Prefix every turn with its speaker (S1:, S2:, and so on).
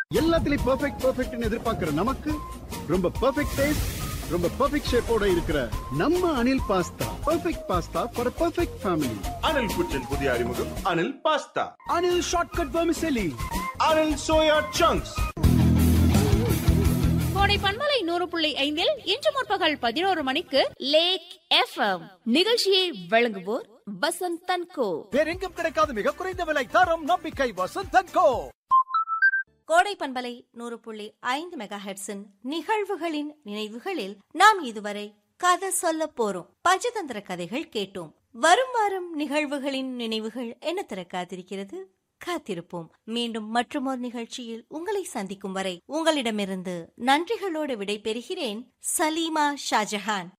S1: எல்லாத்துலயும் பெர்ஃபெக்ட் பெர்ஃபெக்ட்னு எதிர்பார்க்கிற நமக்கு ரொம்ப பெர்ஃபெக்ட் டேஸ்ட் ரொம்ப பெர்ஃபெக்ட் ஷேப்போட இருக்கிற நம்ம Anil pasta perfect pasta for perfect family
S2: Anil குச்சின் புதிய அறிமுகம் Anil pasta
S1: Anil shortcut vermicelli
S2: Anil soya chunks
S3: கோடை பண்பலை நூறு புள்ளி ஐந்தில் இன்று முற்பகல் பதினோரு மணிக்கு லேக் எஃப்எம் நிகழ்ச்சியை வழங்குவோர் வசந்த் தன்கோ
S4: வேறெங்கும் கிடைக்காத மிக குறைந்த விலை தரம் நம்பிக்கை வசந்தன் கோ
S5: கோடை பண்பலை நூறு புள்ளி ஐந்து மெகா ஹெட்ஸின் நிகழ்வுகளின் நினைவுகளில் நாம் இதுவரை கதை சொல்ல போறோம் பஞ்சதந்திர கதைகள் கேட்டோம் வரும் வாரம் நிகழ்வுகளின் நினைவுகள் என்ன தர காத்திருக்கிறது காத்திருப்போம் மீண்டும் மற்றொரு நிகழ்ச்சியில் உங்களை சந்திக்கும் வரை உங்களிடமிருந்து நன்றிகளோடு விடை பெறுகிறேன் சலீமா ஷாஜஹான்